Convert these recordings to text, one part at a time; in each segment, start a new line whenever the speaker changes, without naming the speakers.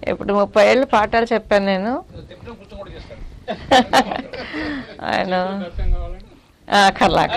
ఇప్పుడు ముప్పై ఏళ్ళు పాఠాలు చెప్పాను నేను
తిప్పడం కూర్చొని కూడా చేస్తారు
ఆయన
అర్థం కావాలంటే
ఆ, కర్లాక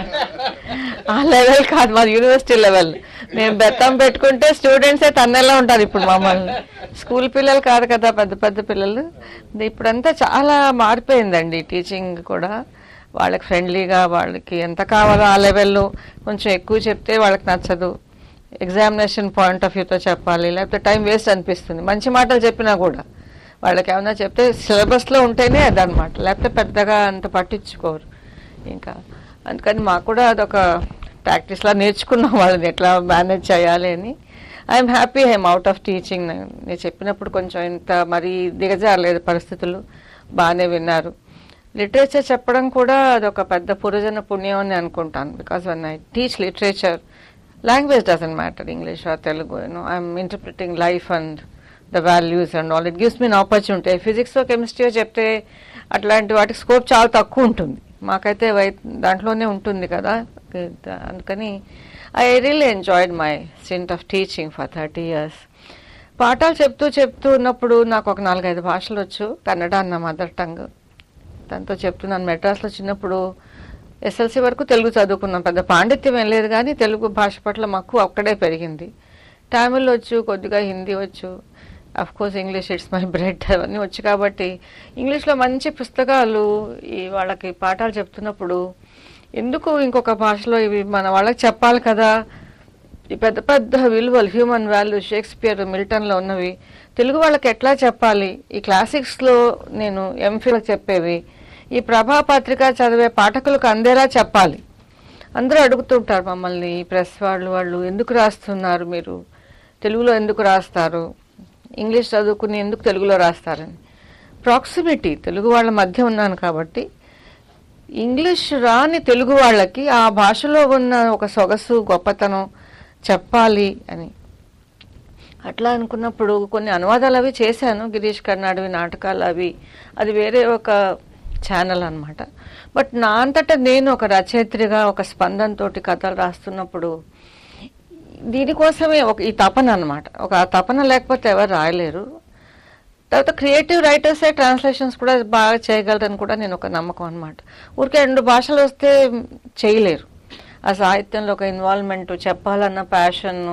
ఆ లెవెల్ కాదు మాది యూనివర్సిటీ లెవెల్ నేను బెత్తం పెట్టుకుంటే స్టూడెంట్సే తన్నెలా ఉంటారు ఇప్పుడు మమ్మల్ని స్కూల్ పిల్లలు కాదు కదా పెద్ద పెద్ద పిల్లలు ఇది ఇప్పుడంతా చాలా మారిపోయిందండి టీచింగ్ కూడా వాళ్ళకి ఫ్రెండ్లీగా వాళ్ళకి ఎంత కావాలో ఆ లెవెల్లో కొంచెం ఎక్కువ చెప్తే వాళ్ళకి నచ్చదు ఎగ్జామినేషన్ పాయింట్ ఆఫ్ వ్యూతో చెప్పాలి లేకపోతే టైం వేస్ట్ అనిపిస్తుంది మంచి మాటలు చెప్పినా కూడా వాళ్ళకి ఏమైనా చెప్తే సిలబస్లో ఉంటేనే అదనమాట లేకపోతే పెద్దగా అంత పట్టించుకోరు ఇంకా అందుకని మాకు కూడా అదొక ప్రాక్టీస్లా నేర్చుకున్నాం వాళ్ళని ఎట్లా మేనేజ్ చేయాలి అని I'm happy I'm out of teaching నేను చెప్పినప్పుడు కొంచెం ఇంత మరీ దిగజారలేదు పరిస్థితులు బాగానే విన్నారు లిటరేచర్ చెప్పడం కూడా అదొక పెద్ద పురజన పుణ్యం అని అనుకుంటాను because when I teach literature language doesn't matter English or Telugu you know I'm interpreting life and the values and all it gives me an opportunity physics chemistry చెప్తే అట్లాంటి వాటికి స్కోప్ చాలా తక్కువ ఉంటుంది మాకైతే వై దాంట్లోనే ఉంటుంది కదా అందుకని I really enjoyed my stint of teaching for thirty years పాఠాలు చెప్తూ చెప్తూ ఉన్నప్పుడు నాకు ఒక నాలుగైదు భాషలు వచ్చు కన్నడ నా మదర్ టంగ్ దాంతో చెప్తున్నాను మెడ్రాస్లో చిన్నప్పుడు ఎస్ఎల్సి వరకు తెలుగు చదువుకున్నాం పెద్ద పాండిత్యం ఏం లేదు కానీ తెలుగు భాష పట్ల మక్కువ అక్కడే పెరిగింది తమిళ్ వచ్చు కొద్దిగా హిందీ వచ్చు of course English it's my bread అవన్నీ వచ్చు కాబట్టి ఇంగ్లీష్లో మంచి పుస్తకాలు ఈ వాళ్ళకి పాఠాలు చెప్తున్నప్పుడు ఎందుకు ఇంకొక భాషలో ఇవి మన వాళ్ళకి చెప్పాలి కదా ఈ పెద్ద పెద్ద విలువలు హ్యూమన్ వాల్యూ షేక్స్పియర్ మిల్టన్లో ఉన్నవి తెలుగు వాళ్ళకి ఎట్లా చెప్పాలి ఈ క్లాసిక్స్లో నేను ఎంఫిల్ చెప్పేవి ఈ ప్రభా పత్రిక చదివే పాఠకులకు అందేలా చెప్పాలి అందరూ అడుగుతుంటారు మమ్మల్ని ప్రెస్ వాళ్ళు వాళ్ళు ఎందుకు రాస్తున్నారు మీరు తెలుగులో ఎందుకు రాస్తారు ఇంగ్లీష్ చదువుకుని ఎందుకు తెలుగులో రాస్తారని ప్రాక్సిమిటీ తెలుగు వాళ్ళ మధ్య ఉన్నాను కాబట్టి ఇంగ్లీష్ రాని తెలుగు వాళ్ళకి ఆ భాషలో ఉన్న ఒక సొగసు గొప్పతనం చెప్పాలి అని అట్లా అనుకున్నప్పుడు కొన్ని అనువాదాలు అవి చేశాను గిరీష్ కర్నాడవి నాటకాలు అవి అది వేరే ఒక ఛానల్ అన్నమాట బట్ నా అంతటా నేను ఒక రచయిత్రిగా ఒక స్పందనతోటి కథలు రాస్తున్నప్పుడు దీనికోసమే ఒక ఈ తపన అన్నమాట ఒక తపన లేకపోతే ఎవరు రాయలేరు తర్వాత క్రియేటివ్ రైటర్సే ట్రాన్స్లేషన్స్ కూడా బాగా చేయగలరని కూడా నేను ఒక నమ్మకం అనమాట ఊరికే రెండు భాషలు వస్తే చేయలేరు ఆ సాహిత్యంలో ఒక ఇన్వాల్వ్మెంట్ చెప్పాలన్న ప్యాషన్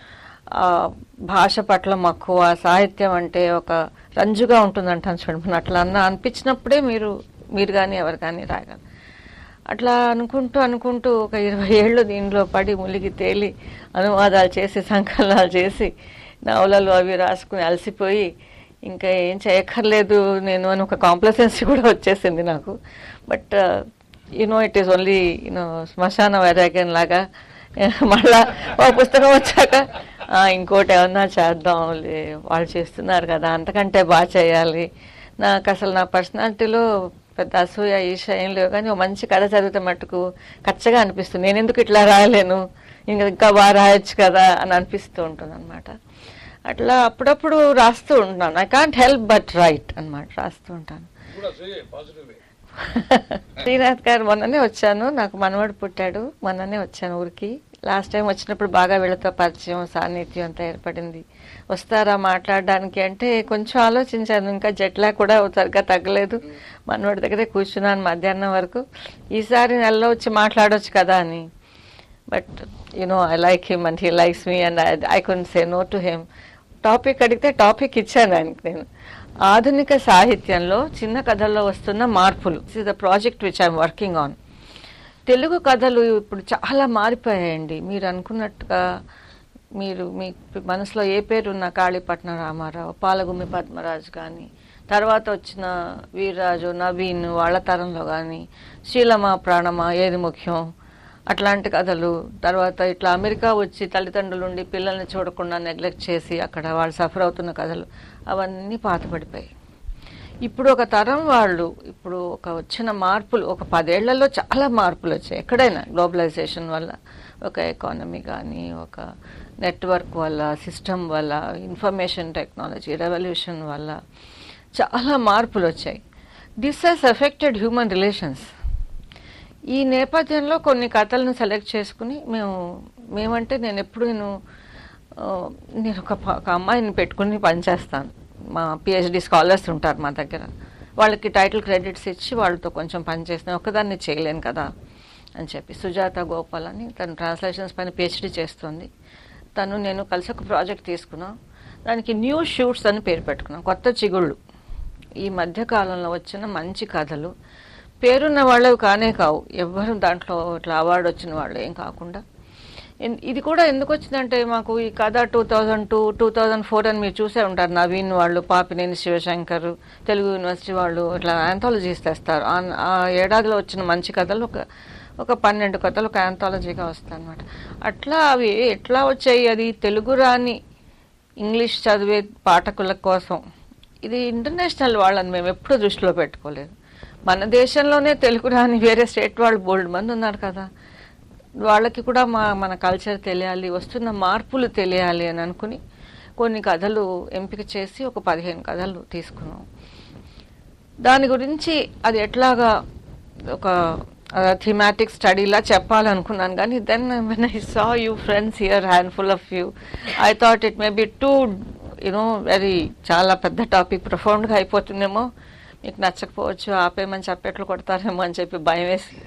భాష పట్ల మక్కువ సాహిత్యం అంటే ఒక రంజుగా ఉంటుందంటాను చూడండి అట్లా అన్న అనిపించినప్పుడే మీరు మీరు కానీ ఎవరు కానీ రాయగలరు అట్లా అనుకుంటూ అనుకుంటూ ఒక ఇరవై ఏళ్ళు దీనిలో పడి ములిగి తేలి అనువాదాలు చేసి సంకలనాలు చేసి నవలలు అవి రాసుకుని అలసిపోయి ఇంకా ఏం చేయక్కర్లేదు నేను అని ఒక కాంప్లసెన్సీ కూడా వచ్చేసింది నాకు but you know it is only you know శ్మశాన వైరాగ్యం లాగా మళ్ళా ఒక పుస్తకం వచ్చాక "ఆ, ఇంకోటి ఏమన్నా చేద్దాం వాళ్ళు చేస్తున్నారు కదా అంతకంటే బాగా చేయాలి నాకు అసలు నా పర్సనాలిటీలో పెద్ద అసూయ ఈష ఏం లేవు కానీ ఒక మంచి కథ చదివితే మట్టుకు కచ్చగా అనిపిస్తుంది నేను ఎందుకు ఇట్లా రాయలేను ఇంకా ఇంకా బాగా రాయొచ్చు కదా అని అనిపిస్తూ ఉంటుంది అనమాట అట్లా అప్పుడప్పుడు రాస్తూ ఉంటాను I can't help but right అన్నమాట రాస్తూ ఉంటాను
కూడా పాజిటివ్
శ్రీనాథ్ గారు మొన్ననే వచ్చాను నాకు మనవడు పుట్టాడు మొన్ననే వచ్చాను ఊరికి లాస్ట్ టైం వచ్చినప్పుడు బాగా వీళ్ళతో పరిచయం సాన్నిధ్యం అంతా ఏర్పడింది వస్తారా మాట్లాడడానికి అంటే కొంచెం ఆలోచించాను ఇంకా జట్లా కూడా సరిగ్గా తగ్గలేదు మనవడి దగ్గరే కూర్చున్నాను మధ్యాహ్నం వరకు ఈసారి నెలలో వచ్చి మాట్లాడొచ్చు కదా అని but you know I like him and he likes me and I can say no to him topic అడిగితే టాపిక్ ఇచ్చాను ఆయనకి నేను ఆధునిక సాహిత్యంలో చిన్న కథల్లో వస్తున్న మార్పులు is the project which I'm working on Telugu కథలు ఇప్పుడు చాలా మారిపోయాయండి మీరు అనుకున్నట్టుగా మీరు మీ మనసులో ఏ పేరున్న కాళీపట్నం రామారావు పాలగుమి పద్మరాజు కానీ తర్వాత వచ్చిన వీర్రాజు నవీన్ వాళ్ళ తరంలో కానీ శీలమా ప్రాణమా ఏది ముఖ్యం అట్లాంటి కథలు తర్వాత ఇట్లా అమెరికా వచ్చి తల్లిదండ్రుల నుండి పిల్లల్ని చూడకుండా నెగ్లెక్ట్ చేసి అక్కడ వాళ్ళు సఫర్ అవుతున్న కథలు అవన్నీ పాతపడిపోయాయి ఇప్పుడు ఒక తరం వాళ్ళు ఇప్పుడు ఒక వచ్చిన మార్పులు ఒక పదేళ్లలో చాలా మార్పులు వచ్చాయి ఎక్కడైనా గ్లోబలైజేషన్ వల్ల ఒక ఎకానమీ కానీ ఒక నెట్వర్క్ వల్ల సిస్టమ్ వల్ల ఇన్ఫర్మేషన్ టెక్నాలజీ రెవల్యూషన్ వల్ల చాలా మార్పులు వచ్చాయి this has affected human relations ఈ నేపథ్యంలో కొన్ని కథలను సెలెక్ట్ చేసుకుని మేము మేమంటే నేను ఎప్పుడు నేను ఆ, నేను ఒక ప- ఒక అమ్మాయిని పెట్టుకుని పనిచేస్తాను మా పిహెచ్డి స్కాలర్స్ ఉంటారు మా దగ్గర వాళ్ళకి టైటిల్ క్రెడిట్స్ ఇచ్చి వాళ్ళతో కొంచెం పని చేసిన ఒక్కదాన్ని చేయలేను కదా అని చెప్పి సుజాత గోపాల్ అని తను ట్రాన్స్లేషన్స్ పైన పిహెచ్డి చేస్తుంది తను నేను కలిసి ఒక ప్రాజెక్ట్ తీసుకున్నాం దానికి న్యూ షూట్స్ అని పేరు పెట్టుకున్నాం కొత్త చిగుళ్ళు ఈ మధ్య కాలంలో వచ్చిన మంచి కథలు పేరున్న వాళ్ళవి కానే కావు ఎవ్వరు దాంట్లో ఇట్లా అవార్డు వచ్చిన వాళ్ళు ఏం కాకుండా ఇన్- ఇది కూడా ఎందుకు వచ్చిందంటే మాకు ఈ కథ two thousand two two thousand four అని మీరు చూసే ఉంటారు నవీన్ వాళ్ళు పాపినేని శివశంకర్ తెలుగు యూనివర్సిటీ వాళ్ళు ఇట్లా ఆంథాలజీస్ తెస్తారు ఆ- ఆ ఏడాదిలో వచ్చిన మంచి కథలు ఒక ఒక పన్నెండు కథలు ఒక ఆంథాలజీగా వస్తాయి అనమాట అట్లా అవి ఎట్లా వచ్చాయి అది తెలుగు రాని ఇంగ్లీష్ చదివే పాఠకుల కోసం ఇది ఇంటర్నేషనల్ వాళ్ళని మేము ఎప్పుడూ దృష్టిలో పెట్టుకోలేదు మన దేశంలోనే తెలుగు రాని వేరే స్టేట్ వాళ్ళు బోల్డ్ మంది ఉన్నారు కదా వాళ్ళకి కూడా మా మన కల్చర్ తెలియాలి వస్తున్న మార్పులు తెలియాలి అని అనుకుని కొన్ని కథలు ఎంపిక చేసి ఒక పదిహేను కథలు తీసుకున్నాం దాని గురించి అది ఎట్లాగా ఒక థీమాటిక్ స్టడీలా చెప్పాలనుకున్నాను కానీ then when I saw you friends here handful of you I thought it may be too you know very చాలా పెద్ద టాపిక్ ప్రొఫౌండ్గా అయిపోతుందేమో మీకు నచ్చకపోవచ్చు ఆపేయమని చెప్పేట్లు కొడతారేమో అని చెప్పి భయం వేసి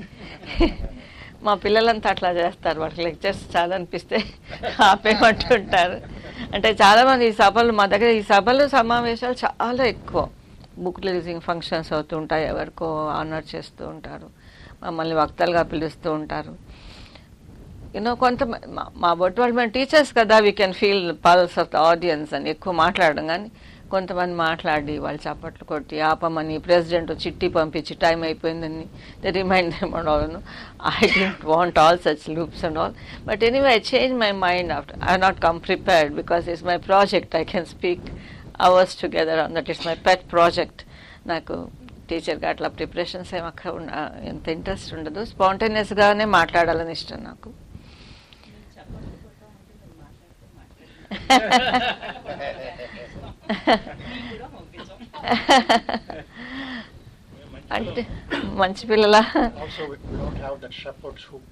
మా పిల్లలంతా అట్లా చేస్తారు వాళ్ళకి లెక్చర్స్ చాలా అనిపిస్తే ఆపేయమంటుంటారు అంటే చాలా మంది ఈ సభలు మా దగ్గర ఈ సభలు సమావేశాలు చాలా ఎక్కువ బుక్ రిలీజింగ్ ఫంక్షన్స్ అవుతుంటాయి ఎవరికో ఆనర్ చేస్తూ ఉంటారు మమ్మల్ని వక్తలుగా పిలుస్తూ ఉంటారు యూనో కొంత మా బొట్టు వాళ్ళు మేము టీచర్స్ కదా we can feel pulse of the audience అని ఎక్కువ మాట్లాడడం కానీ కొంతమంది మాట్లాడి వాళ్ళు చప్పట్లు కొట్టి ఆపమని ప్రెసిడెంట్ చిట్టి పంపించి టైం అయిపోయిందని they remind them and all I don't want all such loops and all but anyway I change my mind after I not come prepared because it's my project I can speak hours together on that it's my pet project నాకు టీచర్గా అట్లా preparations ఏమి అక్కడ ఉన్న ఎంత interest ఉండదు స్పాంటేనియస్గానే మాట్లాడాలని ఇష్టం నాకు అంటే మంచి పిల్లలా
Also, we we don't have that shepherd's hook.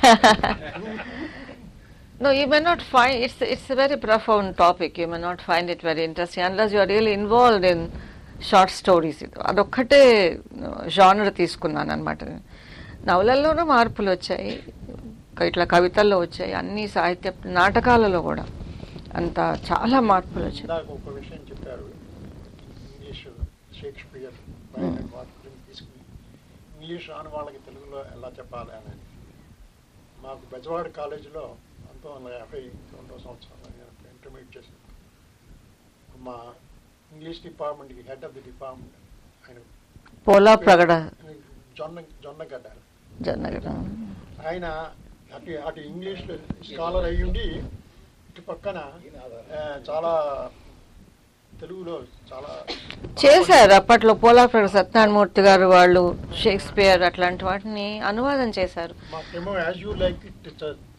No, you may not find it's it's a very profound topic. You may not find it very interesting unless you are really involved in short stories అదొక్కటే genre తీసుకున్నాను అనమాట నవలల్లోనూ మార్పులు వచ్చాయి ఇట్లా కవితల్లో వచ్చాయి అన్ని సాహిత్య నాటకాలలో కూడా అంత చాలా మార్పులు వచ్చాయి
ఇందాక ఒక విషయం చెప్పారు ఇంగ్లీష్ షేక్స్పియర్ బయట మార్పులను తీసుకుని ఇంగ్లీష్ రాని వాళ్ళకి తెలుగులో ఎలా చెప్పాలి అని మాకు బెజవాడ కాలేజీలో పంతొమ్మిది వందల యాభై రెండో సంవత్సరంలో నేను ఇంటర్మీడియట్ చేసినప్పుడు మా ఇంగ్లీష్ డిపార్ట్మెంట్కి హెడ్ ఆఫ్ ది డిపార్ట్మెంట్ ఆయన
పోలా ప్రగడ
జొన్న జొన్నగడ్డ
జొన్నగడ్డ
ఆయన అటు అటు ఇంగ్లీష్ స్కాలర్ అయ్యుండి ఇటు పక్కన ఆ, చాలా తెలుగులో చాలా
చేశారు అప్పట్లో పోలా ప్రగడ సత్యనారాయణమూర్తి గారు వాళ్ళు షేక్స్పియర్ అట్లాంటి వాటిని అనువాదం చేశారు
మాకేమో యాజ్ యూ లైక్ ఇట్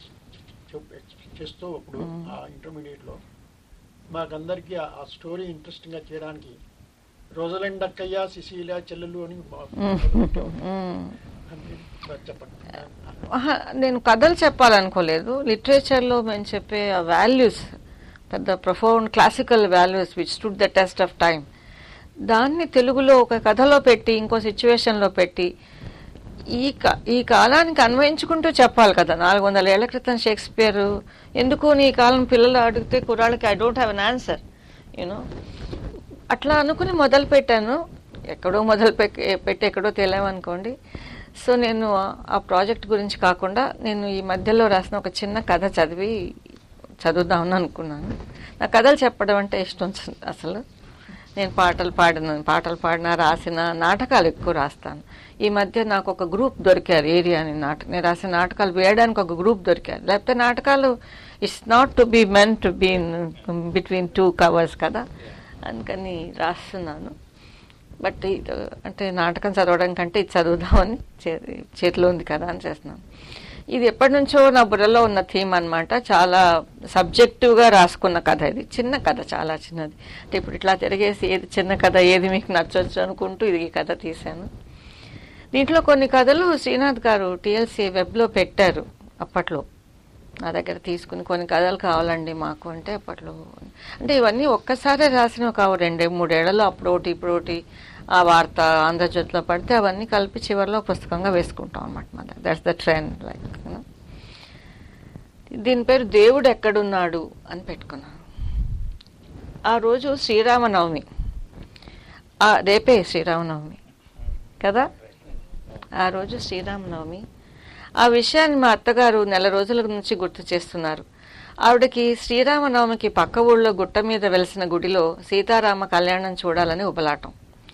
చేస్తూ అప్పుడు
Mm.
ఆ ఇంటర్మీడియట్లో మాకందరికీ ఆ- ఆ స్టోరీ ఇంట్రెస్టింగ్గా చేయడానికి రోజలెండ్ అక్కయ్య సిసిలియా చెల్లెలు అని మా-
మ్మ్.
మరి చెప్పండి
ఆహా, నేను కథలు చెప్పాలనుకోలేదు లిటరేచర్లో మేము చెప్పే వాల్యూస్ పెద్ద profound classical values which stood the test of time దాన్ని తెలుగులో ఒక కథలో పెట్టి ఇంకో సిచ్యువేషన్లో పెట్టి ఈ కా- ఈ కాలానికి అన్వయించుకుంటూ చెప్పాలి కదా నాలుగు వందల ఏళ్ల క్రితం షేక్స్పియర్ ఎందుకు నీ కాలం పిల్లలు అడిగితే కుర్రాళ్ళకి I don't have an answer you know అట్లా అనుకుని మొదలు పెట్టాను ఎక్కడో మొదలు పెట్టి పెట్టి ఎక్కడో తెలియమనుకోండి సో నేను ఆ- ఆ ప్రాజెక్ట్ గురించి కాకుండా నేను ఈ మధ్యలో రాసిన ఒక చిన్న కథ చదివి చదువుదామని అనుకున్నాను నా కథలు చెప్పడం అంటే ఇష్టం అస- అసలు నేను పాటలు పాడిన పాటలు పాడిన రాసిన నాటకాలు ఎక్కువ రాస్తాను ఈ మధ్య నాకు ఒక గ్రూప్ దొరికారు ఏరియా అని నాట నేను రాసిన నాటకాలు వేయడానికి ఒక గ్రూప్ దొరికారు లేకపోతే నాటకాలు it's not to be men to be between two covers కదా అందుకని రాస్తున్నాను బట్ ఇది అంటే నాటకం చదవడం కంటే ఇది చదువుదామని చే- చేతిలో ఉంది కదా అని చేస్తున్నాను ఇది ఎప్పటి నుంచో నా బుర్రలో ఉన్న థీమ్ అన్నమాట చాలా సబ్జెక్టివ్గా రాసుకున్న కథ ఇది చిన్న కథ చాలా చిన్నది అంటే ఇప్పుడు ఇట్లా తిరిగేసి ఏది చిన్న కథ ఏది మీకు నచ్చొచ్చు అనుకుంటూ ఇది ఈ కథ తీశాను దీంట్లో కొన్ని కథలు శ్రీనాథ్ గారు టీఎల్సీ వెబ్లో పెట్టారు అప్పట్లో నా దగ్గర తీసుకుని కొన్ని కథలు కావాలండి మాకు అంటే అప్పట్లో అంటే ఇవన్నీ ఒక్కసారే రాసినవి కావు రెండే మూడేళ్లలో అప్పుడు ఒకటి ఇప్పుడు ఒకటి ఆ వార్త ఆంధ్రజ్యోతిలో పడితే అవన్నీ కలిపి చివరిలో పుస్తకంగా వేసుకుంటాం అనమాట మన దట్స్ ద ట్రెండ్ లైక్ దీని పేరు దేవుడు ఎక్కడున్నాడు అని పెట్టుకున్నాను ఆ రోజు శ్రీరామనవమి ఆ రేపే శ్రీరామనవమి కదా ఆ రోజు శ్రీరామనవమి ఆ విషయాన్ని మా అత్తగారు నెల రోజుల నుంచి గుర్తు చేస్తున్నారు ఆవిడకి శ్రీరామనవమికి పక్క ఊళ్ళో గుట్ట మీద వెలిసిన గుడిలో సీతారామ కళ్యాణం చూడాలని ఉబలాటం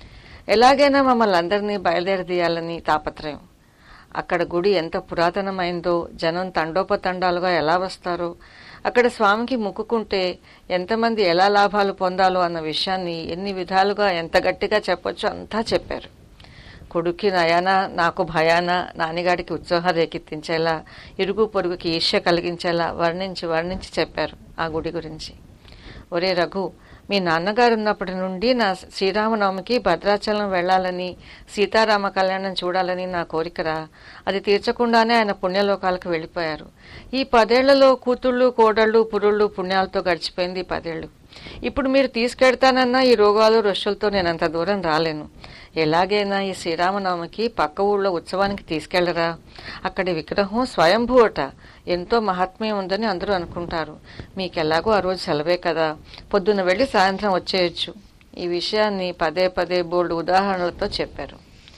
ఎలాగైనా మమ్మల్ని అందరినీ బయలుదేరదీయాలని తాపత్రయం అక్కడ గుడి ఎంత పురాతనమైందో జనం తండోపతండాలుగా ఎలా వస్తారో అక్కడ స్వామికి మొక్కుకుంటే ఎంతమంది ఎలా లాభాలు పొందాలో అన్న విషయాన్ని ఎన్ని విధాలుగా ఎంత గట్టిగా చెప్పొచ్చో అంతా చెప్పారు కొడుక్కి నయాన నాకు భయాన నాన్నగాడికి ఉత్సాహం రేకెత్తించేలా ఇరుగు పొరుగుకి ఈర్ష్య కలిగించేలా వర్ణించి వర్ణించి చెప్పారు ఆ గుడి గురించి ఒరే రఘు మీ నాన్నగారు ఉన్నప్పటి నుండి నా శ్రీరామనవమికి భద్రాచలం వెళ్ళాలని సీతారామ కళ్యాణం చూడాలని నా కోరికరా అది తీర్చకుండానే ఆయన పుణ్యలోకాలకు వెళ్ళిపోయారు ఈ పదేళ్లలో కూతుళ్ళు కోడళ్ళు పురుళ్ళు పుణ్యాలతో గడిచిపోయింది ఈ పదేళ్లు ఇప్పుడు మీరు తీసుకెడతానన్నా ఈ రోగాలు రొష్యులతో నేను అంత దూరం రాలేను ఎలాగైనా ఈ శ్రీరామనవమికి పక్క ఊళ్ళో ఉత్సవానికి తీసుకెళ్లరా అక్కడి విగ్రహం స్వయంభూ అట ఎంతో మహాత్మ్యం ఉందని అందరూ అనుకుంటారు మీకెలాగో ఆ రోజు సెలవే కదా పొద్దున్న వెళ్ళి సాయంత్రం వచ్చేయచ్చు ఈ విషయాన్ని పదే పదే బోల్డ్ ఉదాహరణలతో చెప్పారు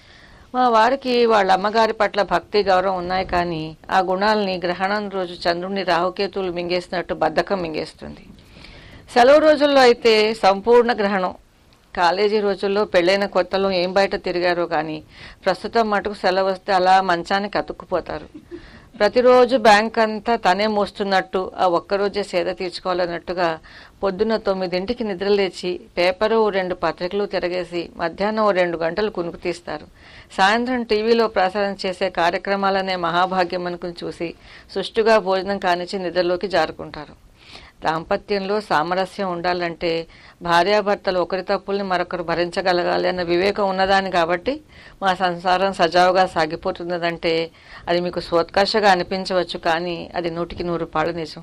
మా వారికి వాళ్ళ అమ్మగారి పట్ల భక్తి గౌరవం ఉన్నాయి కానీ ఆ గుణాలని గ్రహణం రోజు చంద్రుడిని రాహుకేతువులు మింగేసినట్టు బద్ధకం మింగేస్తుంది సెలవు రోజుల్లో అయితే సంపూర్ణ గ్రహణం కాలేజీ రోజుల్లో పెళ్ళైన కొత్తలో ఏం బయట తిరిగారో కానీ ప్రస్తుతం మటుకు సెలవు వస్తే అలా మంచానికి అతుక్కుపోతారు ప్రతిరోజు బ్యాంక్ అంతా తనే మోస్తున్నట్టు ఆ ఒక్కరోజే సేద తీర్చుకోవాలన్నట్టుగా పొద్దున్న తొమ్మిదింటికి నిద్రలేచి పేపరు ఓ రెండు పత్రికలు తిరగేసి మధ్యాహ్నం ఓ రెండు గంటలు కునుకు తీస్తారు సాయంత్రం టీవీలో ప్రసారం చేసే కార్యక్రమాలనే మహాభాగ్యం అనుకుని చూసి సుష్టుగా భోజనం కానిచ్చి నిద్రలోకి జారుకుంటారు దాంపత్యంలో సామరస్యం ఉండాలంటే భార్యాభర్తలు ఒకరి తప్పుల్ని మరొకరు భరించగలగాలి అన్న వివేకం ఉన్నదాని కాబట్టి మా సంసారం సజావుగా సాగిపోతున్నదంటే అది మీకు స్వోత్కర్షగా అనిపించవచ్చు కానీ అది నూటికి నూరు పాళ్ళు నిజం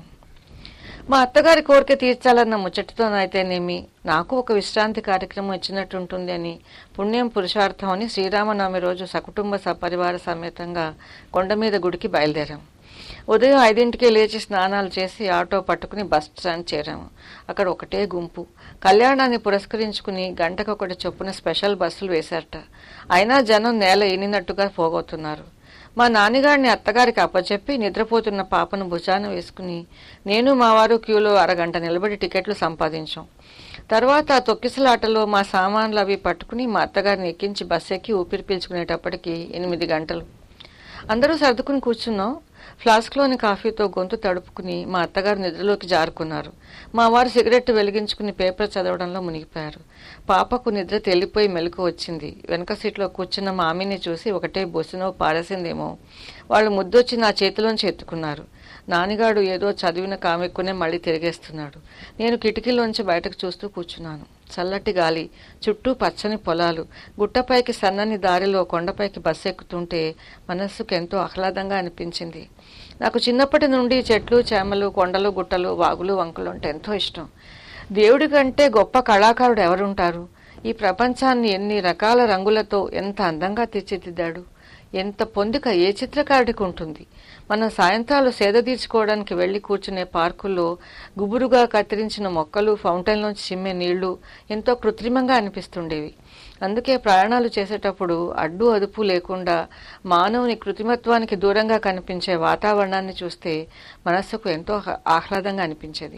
మా అత్తగారి కోరిక తీర్చాలన్న ముచ్చటతోనైతేనేమి నాకు ఒక విశ్రాంతి కార్యక్రమం ఇచ్చినట్టుంటుంది అని పుణ్యం పురుషార్థం అని శ్రీరామనవమి రోజు సకుటుంబ సపరివార సమేతంగా కొండ మీద గుడికి బయలుదేరాం ఉదయం ఐదింటికే లేచి స్నానాలు చేసి ఆటో పట్టుకుని బస్ స్టాండ్ చేరాము అక్కడ ఒకటే గుంపు కళ్యాణాన్ని పురస్కరించుకుని గంటకొకటి చొప్పున స్పెషల్ బస్సులు వేశారట అయినా జనం నేల ఈనినట్టుగా పోగొతున్నారు మా నాన్నగారిని అత్తగారికి అప్పచెప్పి నిద్రపోతున్న పాపను భుజాన వేసుకుని నేను మా వారు క్యూలో అరగంట నిలబడి టికెట్లు సంపాదించాం తర్వాత ఆ తొక్కిసలాటలో మా సామాన్లు అవి పట్టుకుని మా అత్తగారిని ఎక్కించి బస్ ఎక్కి ఊపిరి పీల్చుకునేటప్పటికి ఎనిమిది గంటలు అందరూ సర్దుకుని కూర్చున్నాం ఫ్లాస్క్లోని కాఫీతో గొంతు తడుపుకుని మా అత్తగారు నిద్రలోకి జారుకున్నారు మా వారు సిగరెట్ వెలిగించుకుని పేపర్ చదవడంలో మునిగిపోయారు పాపకు నిద్ర తెల్లిపోయి మెలకు వచ్చింది వెనక సీట్లో కూర్చున్న మామిని చూసి ఒకటే బొసునో పారేసిందేమో వాళ్ళు ముద్దొచ్చి నా చేతిలోంచి ఎత్తుకున్నారు నానిగాడు ఏదో చదివిన కామెక్కునే మళ్ళీ తిరిగేస్తున్నాడు నేను కిటికీలోంచి బయటకు చూస్తూ కూర్చున్నాను చల్లటి గాలి చుట్టూ పచ్చని పొలాలు గుట్టపైకి సన్నని దారిలో కొండపైకి బస్సు ఎక్కుతుంటే మనస్సుకు ఎంతో ఆహ్లాదంగా అనిపించింది నాకు చిన్నప్పటి నుండి చెట్లు చేమలు కొండలు గుట్టలు వాగులు వంకలు అంటే ఎంతో ఇష్టం దేవుడి కంటే గొప్ప కళాకారుడు ఎవరుంటారు ఈ ప్రపంచాన్ని ఎన్ని రకాల రంగులతో ఎంత అందంగా తీర్చిదిద్దాడు ఎంత పొందిక ఏ చిత్రకారుడికి ఉంటుంది మనం సాయంత్రాలు సేద తీర్చుకోవడానికి వెళ్లి కూర్చునే పార్కుల్లో గుబురుగా కత్తిరించిన మొక్కలు ఫౌంటైన్లోంచి చిమ్మే నీళ్లు ఎంతో కృత్రిమంగా అనిపిస్తుండేవి అందుకే ప్రయాణాలు చేసేటప్పుడు అడ్డు అదుపు లేకుండా మానవుని కృత్రిమత్వానికి దూరంగా కనిపించే వాతావరణాన్ని చూస్తే మనస్సుకు ఎంతో ఆహ్- ఆహ్లాదంగా అనిపించేది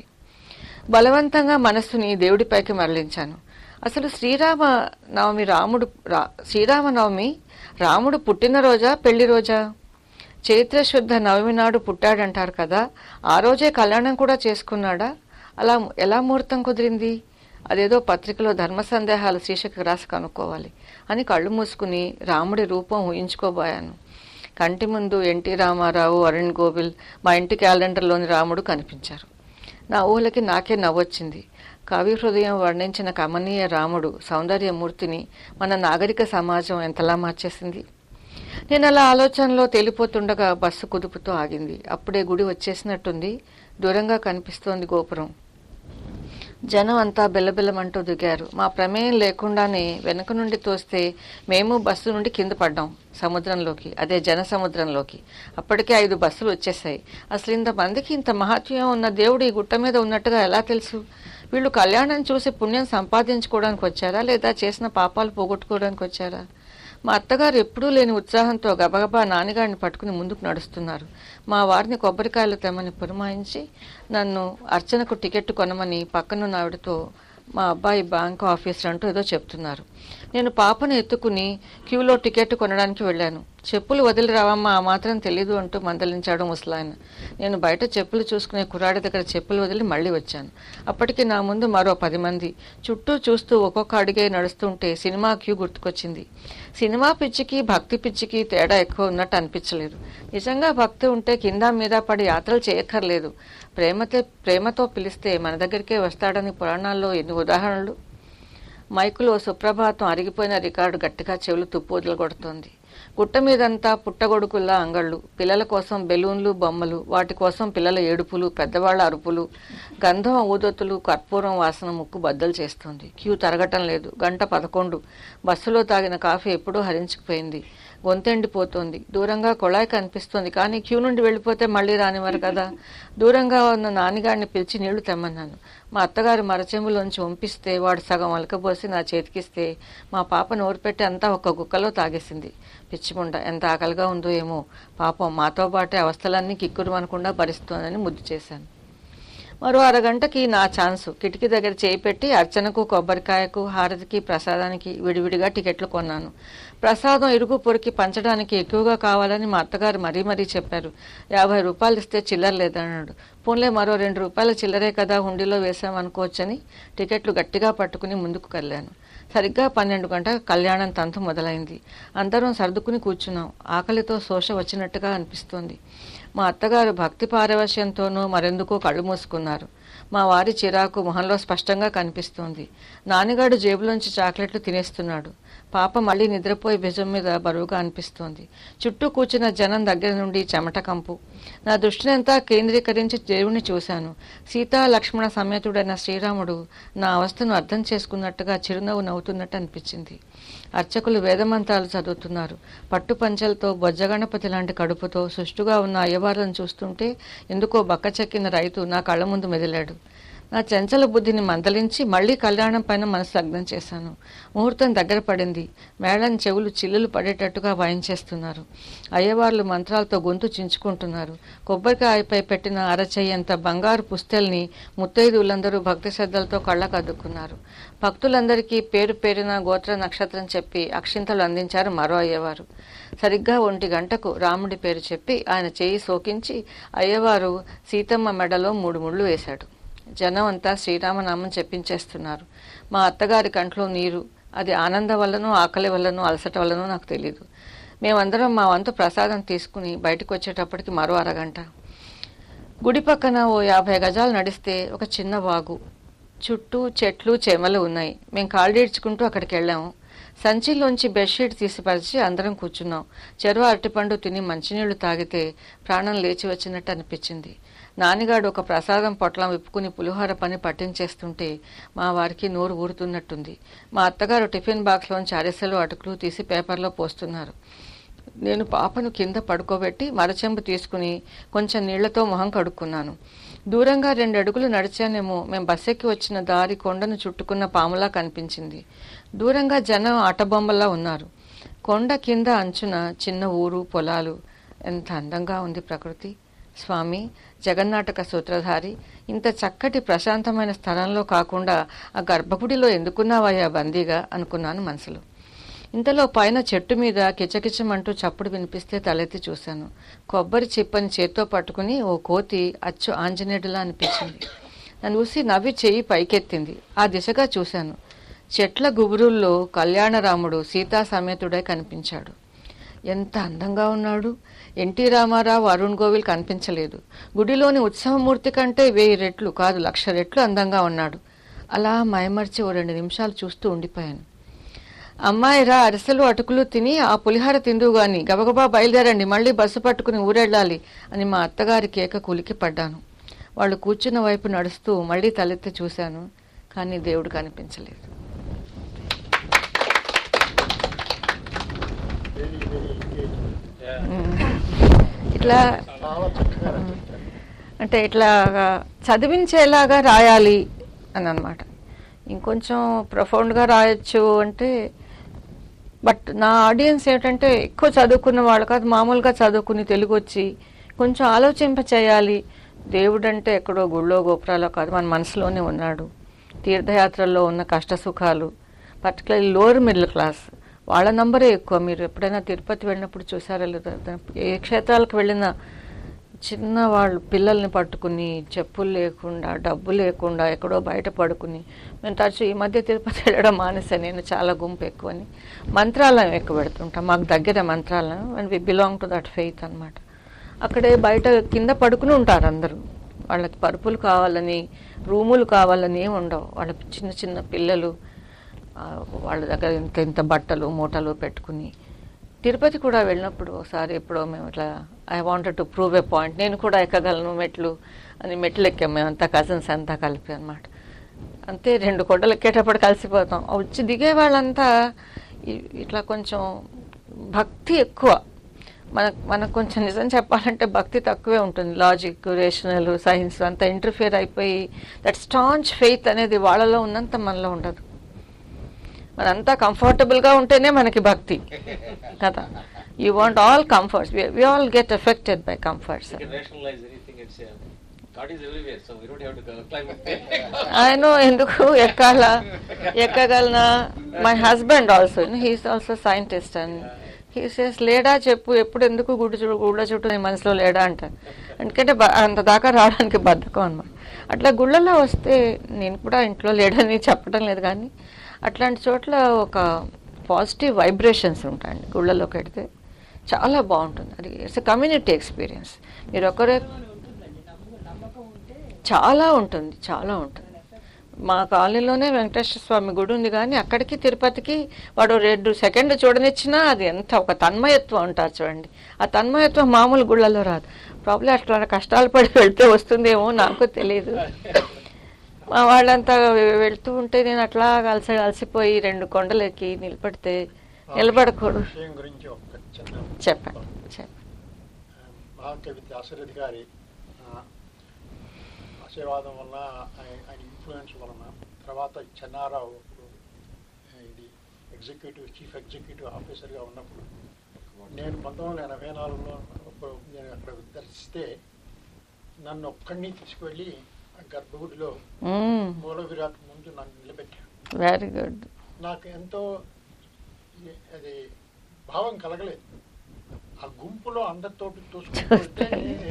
బలవంతంగా మనస్సుని దేవుడిపైకి మరలించాను అసలు శ్రీరామ నవమి రాముడు రా శ్రీరామనవమి రాముడు పుట్టినరోజా పెళ్లి రోజా చైత్ర శుద్ధ నవమి నాడు పుట్టాడంటారు కదా ఆ రోజే కళ్యాణం కూడా చేసుకున్నాడా అలా ఎలా ముహూర్తం కుదిరింది అదేదో పత్రికలో ధర్మ సందేహాలు శీర్షిక రాసి కనుక్కోవాలి అని కళ్ళు మూసుకుని రాముడి రూపం ఊహించుకోబోయాను కంటి ముందు ఎన్టీ రామారావు అరుణ్ గోవిల్ మా ఇంటి క్యాలెండర్లోని రాముడు కనిపించారు నా ఊహలకి నాకే నవ్వొచ్చింది కవి హృదయం వర్ణించిన కమనీయ రాముడు సౌందర్యమూర్తిని మన నాగరిక సమాజం ఎంతలా మార్చేసింది నేను అలా ఆలోచనలో తేలిపోతుండగా బస్సు కుదుపుతో ఆగింది అప్పుడే గుడి వచ్చేసినట్టుంది దూరంగా కనిపిస్తోంది గోపురం జనం అంతా బెల్లబెల్లమంటూ దిగారు మా ప్రమేయం లేకుండానే వెనక నుండి తోస్తే మేము బస్సు నుండి కింద పడ్డాం సముద్రంలోకి అదే జన సముద్రంలోకి అప్పటికే ఐదు బస్సులు వచ్చేసాయి అసలు ఇంతమందికి ఇంత మహత్యం ఉన్న దేవుడు ఈ గుట్ట మీద ఉన్నట్టుగా ఎలా తెలుసు వీళ్ళు కళ్యాణం చూసి పుణ్యం సంపాదించుకోవడానికి వచ్చారా లేదా చేసిన పాపాలు పోగొట్టుకోవడానికి వచ్చారా మా అత్తగారు ఎప్పుడూ లేని ఉత్సాహంతో గబగబా నాన్నగారిని పట్టుకుని ముందుకు నడుస్తున్నారు మా వారిని కొబ్బరికాయలు తెమ్మని పురమాయించి నన్ను అర్చనకు టికెట్ కొనమని పక్కనున్న ఆవిడతో మా అబ్బాయి బ్యాంక్ ఆఫీసర్ అంటూ ఏదో చెప్తున్నారు నేను పాపను ఎత్తుకుని క్యూలో టికెట్ కొనడానికి వెళ్ళాను చెప్పులు వదిలి రావమ్మా ఆ మాత్రం తెలీదు అంటూ మందలించాడు ముసలాయన నేను బయట చెప్పులు చూసుకునే కుర్రాడి దగ్గర చెప్పులు వదిలి మళ్ళీ వచ్చాను అప్పటికి నా ముందు మరో పది మంది చుట్టూ చూస్తూ ఒక్కొక్క అడిగే నడుస్తుంటే సినిమా క్యూ గుర్తుకొచ్చింది సినిమా పిచ్చికి భక్తి పిచ్చికి తేడా ఎక్కువ ఉన్నట్టు అనిపించలేదు నిజంగా భక్తి ఉంటే కింద మీద పడి యాత్రలు చేయక్కర్లేదు ప్రేమతో ప్రేమతో పిలిస్తే మన దగ్గరికే వస్తాడని పురాణాల్లో ఎన్ని ఉదాహరణలు మైకులో సుప్రభాతం అరిగిపోయిన రికార్డు గట్టిగా చెవులు తుప్పు వదిలగొడుతోంది గుట్ట మీదంతా పుట్టగొడుకుల్లా అంగళ్ళు పిల్లల కోసం బెలూన్లు బొమ్మలు వాటి కోసం పిల్లల ఏడుపులు పెద్దవాళ్ల అరుపులు గంధం ఊదొత్తులు కర్పూరం వాసన ముక్కు బద్దలు చేస్తుంది క్యూ తరగటం లేదు గంట పదకొండు బస్సులో తాగిన కాఫీ ఎప్పుడూ హరించుకుపోయింది గొంతెండిపోతోంది దూరంగా కొళాయి కనిపిస్తోంది కానీ క్యూ నుండి వెళ్ళిపోతే మళ్ళీ రానివారు కదా దూరంగా ఉన్న నాన్నగారిని పిలిచి నీళ్లు తెమ్మన్నాను మా అత్తగారు మరచెంబులోంచి వంపిస్తే వాడు సగం అలకబోసి నా చేతికిస్తే మా పాప నోరు పెట్టి అంతా ఒక గుక్కలో తాగేసింది పిచ్చిముండ ఎంత ఆకలిగా ఉందో ఏమో పాపం మాతో పాటే అవస్థలన్నీ కిక్కురు అనకుండా భరిస్తోందని ముద్దు చేశాను మరో అరగంటకి నా ఛాన్సు కిటికీ దగ్గర చేయి పెట్టి అర్చనకు కొబ్బరికాయకు హారతికి ప్రసాదానికి విడివిడిగా టికెట్లు కొన్నాను ప్రసాదం ఇరుగు పొరికి పంచడానికి ఎక్కువగా కావాలని మా అత్తగారు మరీ మరీ చెప్పారు యాభై రూపాయలు ఇస్తే చిల్లర లేదన్నాడు పోన్లే మరో రెండు రూపాయల చిల్లరే కదా హుండీలో వేసామనుకోవచ్చని టికెట్లు గట్టిగా పట్టుకుని ముందుకు కళ్ళాను సరిగ్గా పన్నెండు గంటల కళ్యాణం తంతు మొదలైంది అందరం సర్దుకుని కూర్చున్నాం ఆకలితో శోష వచ్చినట్టుగా అనిపిస్తోంది మా అత్తగారు భక్తి పారవశ్యంతోనూ మరెందుకో కళ్ళు మూసుకున్నారు మా వారి చిరాకు మొహంలో స్పష్టంగా కనిపిస్తోంది నాన్నగాడు జేబులోంచి చాక్లెట్లు తినేస్తున్నాడు పాప మళ్ళీ నిద్రపోయి భుజం మీద బరువుగా అనిపిస్తోంది చుట్టూ కూర్చున్న జనం దగ్గర నుండి చెమట కంపు నా దృష్టినంతా కేంద్రీకరించి దేవుణ్ణి చూశాను సీతా లక్ష్మణ సమేతుడైన శ్రీరాముడు నా అవస్థను అర్థం చేసుకున్నట్టుగా చిరునవ్వు నవ్వుతున్నట్టు అనిపించింది అర్చకులు వేదమంత్రాలు చదువుతున్నారు పట్టు పంచలతో బొజ్జగణపతి లాంటి కడుపుతో సుష్టుగా ఉన్న అయ్యవార్లను చూస్తుంటే ఎందుకో బక్కచెక్కిన రైతు నా కళ్ళ ముందు మెదిలాడు నా చంచల బుద్ధిని మందలించి మళ్లీ కళ్యాణం పైన మనసు లగ్నం చేశాను ముహూర్తం దగ్గర పడింది మేళం చెవులు చిల్లులు పడేటట్టుగా వాయించేస్తున్నారు అయ్యవార్లు మంత్రాలతో గొంతు చించుకుంటున్నారు కొబ్బరికాయపై పెట్టిన అరచెయ్యంత బంగారు పుస్తెల్ని ముత్తైదువులందరూ భక్తి శ్రద్ధలతో కళ్ళకు అద్దుకున్నారు భక్తులందరికీ పేరు పేరున గోత్ర నక్షత్రం చెప్పి అక్షింతలు అందించారు మరో అయ్యవారు సరిగ్గా ఒంటి గంటకు రాముడి పేరు చెప్పి ఆయన చేయి సోకించి అయ్యవారు సీతమ్మ మెడలో మూడు ముళ్ళు వేశాడు జనం అంతా శ్రీరామనామం చెప్పించేస్తున్నారు మా అత్తగారి కంట్లో నీరు అది ఆనందం వల్లనో ఆకలి వల్లనో అలసట వల్లనో నాకు తెలియదు మేమందరం మా వంతు ప్రసాదం తీసుకుని బయటకు వచ్చేటప్పటికి మరో అరగంట గుడి పక్కన ఓ యాభై గజాలు నడిస్తే ఒక చిన్న వాగు చుట్టూ చెట్లు చేమలు ఉన్నాయి మేము కాళ్ళీడ్చుకుంటూ అక్కడికి వెళ్ళాము సంచిలోంచి బెడ్షీట్ తీసి పరిచి అందరం కూర్చున్నాం చెరువు అరటిపండు తిని మంచినీళ్లు తాగితే ప్రాణం లేచి వచ్చినట్టు అనిపించింది నాన్నగాడు ఒక ప్రసాదం పొట్లం విప్పుకుని పులిహోర పని పట్టించేస్తుంటే మా వారికి నోరు ఊరుతున్నట్టుంది మా అత్తగారు టిఫిన్ బాక్స్లోంచి అరిసెలు అటుకులు తీసి పేపర్లో పోస్తున్నారు నేను పాపను కింద పడుకోబెట్టి మరచెంబు తీసుకుని కొంచెం నీళ్లతో మొహం కడుక్కున్నాను దూరంగా రెండు అడుగులు నడిచానేమో మేము బస్సెక్కి వచ్చిన దారి కొండను చుట్టుకున్న పాములా కనిపించింది దూరంగా జనం ఆటబొమ్మల్లా ఉన్నారు కొండ కింద అంచున చిన్న ఊరు పొలాలు ఎంత అందంగా ఉంది ప్రకృతి స్వామి జగన్నాటక సూత్రధారి ఇంత చక్కటి ప్రశాంతమైన స్థలంలో కాకుండా ఆ గర్భగుడిలో ఎందుకున్నావయ్యా బందీగా అనుకున్నాను మనసులో ఇంతలో పైన చెట్టు మీద కిచకిచమంటూ చప్పుడు వినిపిస్తే తలెత్తి చూశాను కొబ్బరి చిప్పని చేత్తో పట్టుకుని ఓ కోతి అచ్చు ఆంజనేయుడిలా అనిపించింది నన్ను చూసి నవ్వి చెయ్యి పైకెత్తింది ఆ దిశగా చూశాను చెట్ల గుబురుల్లో కళ్యాణరాముడు సీతా సమేతుడై కనిపించాడు ఎంత అందంగా ఉన్నాడు ఎన్టీ రామారావు అరుణ్ గోవిల్ కనిపించలేదు గుడిలోని ఉత్సవమూర్తి కంటే వెయ్యి రెట్లు కాదు లక్ష రెట్లు అందంగా ఉన్నాడు అలా మైమర్చి ఓ రెండు నిమిషాలు చూస్తూ ఉండిపోయాను అమ్మాయిరా అరిసెలు అటుకులు తిని ఆ పులిహార తిందు గాని గబగబా బయలుదేరండి మళ్ళీ బస్సు పట్టుకుని ఊరెళ్ళాలి అని మా అత్తగారి కేక కులికి పడ్డాను వాళ్ళు కూర్చున్న వైపు నడుస్తూ మళ్ళీ తలెత్తి చూశాను కానీ దేవుడు కనిపించలేదు
వెరీ వెరీ ఎంగేజ్
ఇట్లా
చాలా చక్కగా రచించారు
అంటే ఇట్లా చదివించేలాగా రాయాలి అని అనమాట ఇంకొంచెం ప్రొఫౌండ్గా రాయొచ్చు అంటే బట్ నా ఆడియన్స్ ఏంటంటే ఎక్కువ చదువుకున్న వాళ్ళు కాదు మామూలుగా చదువుకుని తెలుగు వచ్చి కొంచెం ఆలోచింప చేయాలి దేవుడు అంటే ఎక్కడో గుళ్ళో గోపురాలో కాదు మన మనసులోనే ఉన్నాడు తీర్థయాత్రల్లో ఉన్న కష్ట సుఖాలు పర్టికులర్లీ లోవర్ మిడిల్ క్లాస్ వాళ్ళ నంబరే ఎక్కువ మీరు ఎప్పుడైనా తిరుపతి వెళ్ళినప్పుడు చూసారా లేదా ఏ క్షేత్రాలకు వెళ్ళినా చిన్న వాళ్ళు పిల్లల్ని పట్టుకుని చెప్పులు లేకుండా డబ్బు లేకుండా ఎక్కడో బయట పడుకుని మేము తరచు ఈ మధ్య తిరుపతి వెళ్ళడం మానేసాను నేను చాలా గుంపు ఎక్కువని మంత్రాలయం ఎక్కువ పెడుతుంటాం మాకు దగ్గర Mantralayam and we belong to that faith అన్నమాట అక్కడే బయట కింద పడుకుని ఉంటారు అందరూ వాళ్ళకి పరుపులు కావాలని రూములు కావాలని ఏమి ఉండవు వాళ్ళకి చిన్న చిన్న పిల్లలు ఆ, వాళ్ళ దగ్గర ఇంత ఇంత బట్టలు మూటలు పెట్టుకుని తిరుపతి కూడా వెళ్ళినప్పుడు ఒకసారి ఎప్పుడో మేము ఇట్లా I wanted to prove a point నేను కూడా ఎక్కగలను మెట్లు అని మెట్లు ఎక్కాం మేమంతా కజిన్స్ అంతా కలిపి అనమాట అంతే రెండు కొండలు ఎక్కేటప్పుడు కలిసిపోతాం ఆ వచ్చి దిగే వాళ్ళంతా ఇ- ఇట్లా కొంచెం భక్తి ఎక్కువ మనకు మనకు కొంచెం నిజం చెప్పాలంటే భక్తి తక్కువే ఉంటుంది లాజిక్ రేషనల్ సైన్స్ అంతా ఇంటర్ఫియర్ అయిపోయి దట్ స్టాంచ్ ఫెయిత్ అనేది వాళ్ళలో ఉన్నంత మనలో ఉండదు మనంతా comfortable గా ఉంటేనే మనకి భక్తి కదా you want all comforts we all get affected by comforts
You can rationalize anything. It's uh, God is everywhere, so we don't have to go climb up.
ఆయన ఎందుకు ఎక్కాల ఎక్కగలనా my husband also he's also scientist and he says లేడా చెప్పు ఎప్పుడు ఎందుకు గుడి చుట్టూ గుళ్ళ చుట్టూ నీ మనసులో లేడా అంటారు ఎందుకంటే బ- అంత దాకా రావడానికి బద్ధకం అనమాట అట్లా గుళ్ళలో వస్తే నేను కూడా ఇంట్లో లేడని చెప్పడం లేదు కానీ అట్లాంటి చోట్ల ఒక పాజిటివ్ వైబ్రేషన్స్ ఉంటాయండి గుళ్ళలోకి వెడితే చాలా బాగుంటుంది అది ఇట్స్ కమ్యూనిటీ ఎక్స్పీరియన్స్ మీరు ఒకరే చాలా ఉంటుంది చాలా ఉంటుంది మా కాలనీలోనే వెంకటేశ్వర స్వామి గుడి ఉంది కానీ అక్కడికి తిరుపతికి వాడు రెండు సెకండ్ చూడనిచ్చినా అది ఎంత ఒక తన్మయత్వం అంటారు చూడండి ఆ తన్మయత్వం మామూలు గుళ్ళలో రాదు ప్రాబ్లం అట్లా కష్టాలు పడి వెళ్తే వస్తుందేమో నాకు తెలియదు మా వాళ్ళంతా వె- వెళ్తూ ఉంటే నేను అట్లా కలిసి కలిసిపోయి రెండు కొండలు ఎక్కి నిలబడితే నిలబడకూడదు
విషయం గురించి ఒక చిన్న
చెప్పండి చెప్పండి
మహాకవి దాశరథి గారి ఆ, ఆశీర్వాదం వల్ల ఆయన ఆయన ఇన్ఫ్లుయెన్స్ వలన తర్వాత చెన్నారావు అప్పుడు ఆ, ఇది ఎగ్జిక్యూటివ్ చీఫ్ ఎగ్జిక్యూటివ్ ఆఫీసర్గా ఉన్నప్పుడు నేను పంతొమ్మిది వందల ఎనభై నాలుగులో అప్పుడు నేను అక్కడ దర్శిస్తే నన్ను ఒక్కడిని తీసుకువెళ్ళి ఆ గర్భగుడిలో మూల విరాట్ ముందు నన్ను నిలబెట్టాడు
వెరీ గుడ్
నాకు ఎంతో ఈ- అది భావం కలగలేదు ఆ గుంపులో అందరితో తోసుకుంటే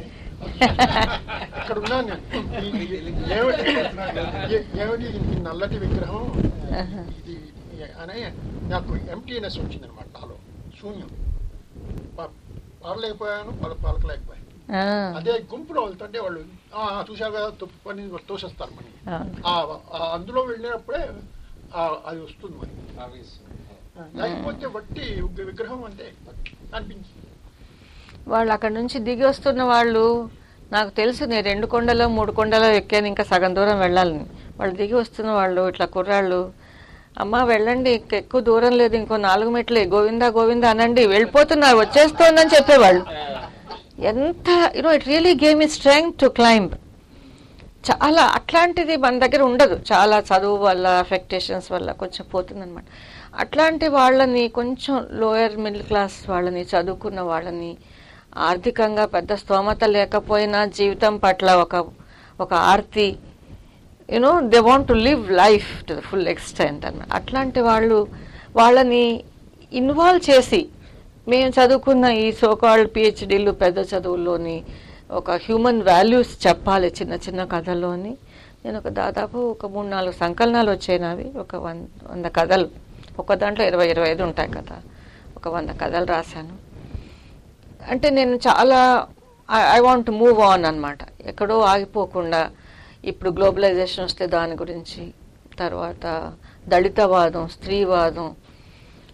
అక్కడ ఉన్నాను నేను ఈ- ఈ- ఏమిటి ఏ- ఏమిటి ఈ నల్లటి విగ్రహం
ఆహా.
ఇది అని నాకు ఎంటీనెస్ వచ్చిందనమాట నాలో శూన్యం పా- పాడలేకపోయాను పాల పాలకలేకపోయాను అదే గుంపులో వెళ్తుంటే వాళ్ళు "ఆ, ఆ, చూశావు కదా తప్పు పని తోసేస్తారు మనకి ఆ- ఆ అందులో వెళ్ళినప్పుడే ఆ- అది వస్తుంది మనకి
Obvious.
లేకపోతే వట్టి ఒక విగ్రహం అంతే అనిపించింది
వాళ్ళు అక్కడ నుంచి దిగి వస్తున్న వాళ్ళు నాకు తెలుసు నేను రెండు కొండలో మూడు కొండలో ఎక్కాను ఇంకా సగం దూరం వెళ్ళాలని వాళ్ళు దిగి వస్తున్న వాళ్ళు ఇట్లా కుర్రాళ్ళు అమ్మ వెళ్ళండి ఇంక ఎక్కువ దూరం లేదు ఇంకో నాలుగు మెట్లే గోవిందా గోవిందా అనండి వెళ్ళిపోతున్నారు వచ్చేస్తోందని చెప్పేవాళ్ళు ఎంత యూనో ఇట్ రియలీ గేమ్ ఈ స్ట్రెంగ్ టు క్లైంబ్ చాలా అట్లాంటిది మన దగ్గర ఉండదు చాలా చదువు వల్ల అఫెక్టేషన్స్ వల్ల కొంచెం పోతుందన్నమాట అట్లాంటి వాళ్ళని కొంచెం లోయర్ మిడిల్ క్లాస్ వాళ్ళని చదువుకున్న వాళ్ళని ఆర్థికంగా పెద్ద స్తోమత లేకపోయినా జీవితం పట్ల ఒక ఒక ఆర్తి you know they want to live life to the full extent అన్న అట్లాంటి వాళ్ళు వాళ్ళని ఇన్వాల్వ్ చేసి మేము చదువుకున్న ఈ సోకాల్డ్ పిహెచ్డీలు పెద్ద చదువుల్లోని ఒక హ్యూమన్ వాల్యూస్ చెప్పాలి చిన్న చిన్న కథల్లోని నేను ఒక దాదాపు ఒక మూడు నాలుగు సంకలనాలు వచ్చాయి నావి ఒక వన్ వంద కథలు ఒక దాంట్లో ఇరవై ఇరవై ఐదు ఉంటాయి కదా ఒక వంద కథలు రాశాను అంటే నేను చాలా ఐ వాంట్ మూవ్ ఆన్ అన్నమాట ఎక్కడో ఆగిపోకుండా ఇప్పుడు గ్లోబలైజేషన్ వస్తే దాని గురించి తర్వాత దళితవాదం స్త్రీవాదం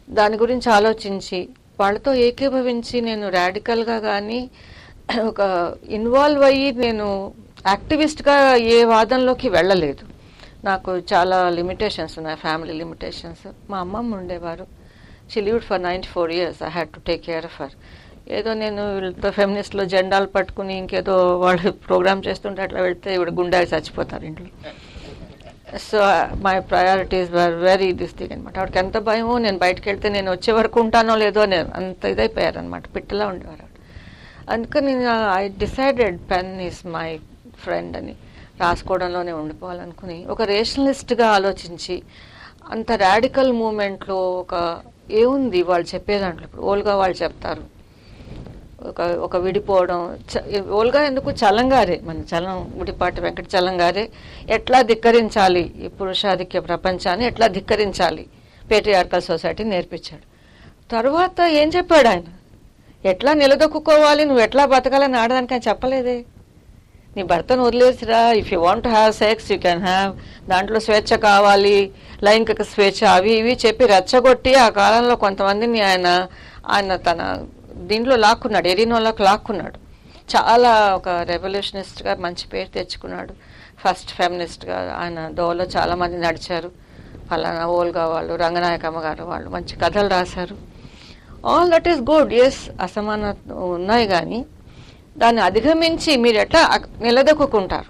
దాని గురించి ఆలోచించి వాళ్ళతో ఏకీభవించి నేను రాడికల్గా కానీ ఒక ఇన్వాల్వ్ అయ్యి నేను యాక్టివిస్ట్గా ఏ వాదంలోకి వెళ్ళలేదు నాకు చాలా లిమిటేషన్స్ ఉన్నాయి ఫ్యామిలీ లిమిటేషన్స్ మా అమ్మమ్మ ఉండేవారు she lived for ninety four years I had to take care of her ఏదో నేను వీళ్ళతో ఫెమినిస్ట్లో జెండాలు పట్టుకుని ఇంకేదో వాళ్ళు ప్రోగ్రామ్ చేస్తుంటే అట్లా వెళ్తే ఇవిడ గుండాకి చచ్చిపోతారు ఇంట్లో so my priorities were very this thing అనమాట ఆవిడకి ఎంత భయమో నేను బయటకు వెళ్తే నేను వచ్చే వరకు ఉంటానో లేదో నేను అంత ఇదైపోయారు అనమాట పిట్టలా ఉండేవారు ఆవిడ అందుకని I decided pen is my friend అని రాసుకోవడంలోనే ఉండిపోవాలనుకుని ఒక రేషనలిస్ట్గా ఆలోచించి అంత రాడికల్ మూమెంట్లో ఒక ఏముంది వాళ్ళు చెప్పే దాంట్లో ఇప్పుడు ఓల్గా వాళ్ళు చెప్తారు ఒక ఒక విడిపోవడం చ- ఓల్గా ఎందుకు చలంగారే మన చలం గుడిపాటి వెంకట చలంగారే ఎట్లా ధిక్కరించాలి ఈ పురుషాధిక్య ప్రపంచాన్ని ఎట్లా ధిక్కరించాలి పేట్రియార్కల్ సొసైటీ నేర్పించాడు తర్వాత ఏం చెప్పాడు ఆయన ఎట్లా నిలదొక్కుకోవాలి నువ్వు ఎట్లా బతకాలని ఆడదానికి ఆయన చెప్పలేదే నీ భర్తను వదిలేసిరా if you want have sex you can have దాంట్లో స్వేచ్ఛ కావాలి లైంగిక స్వేచ్ఛ అవి ఇవి చెప్పి రెచ్చగొట్టి ఆ కాలంలో కొంతమందిని ఆయన ఆయన తన దీంట్లో లాక్కున్నాడు ఎరినోలోకి లాక్కున్నాడు చాలా ఒక రెవల్యూషనిస్ట్గా మంచి పేరు తెచ్చుకున్నాడు ఫస్ట్ ఫెమినిస్ట్గా ఆయన దోలో చాలా మంది నడిచారు ఫలానా ఓల్గా వాళ్ళు రంగనాయకమ్మ గారు వాళ్ళు మంచి కథలు రాశారు ఆల్ దట్ ఈస్ గుడ్ ఎస్ అసమాన ఉన్నాయి కానీ దాన్ని అధిగమించి మీరు ఎట్లా అక్- నిలదొక్కుంటారు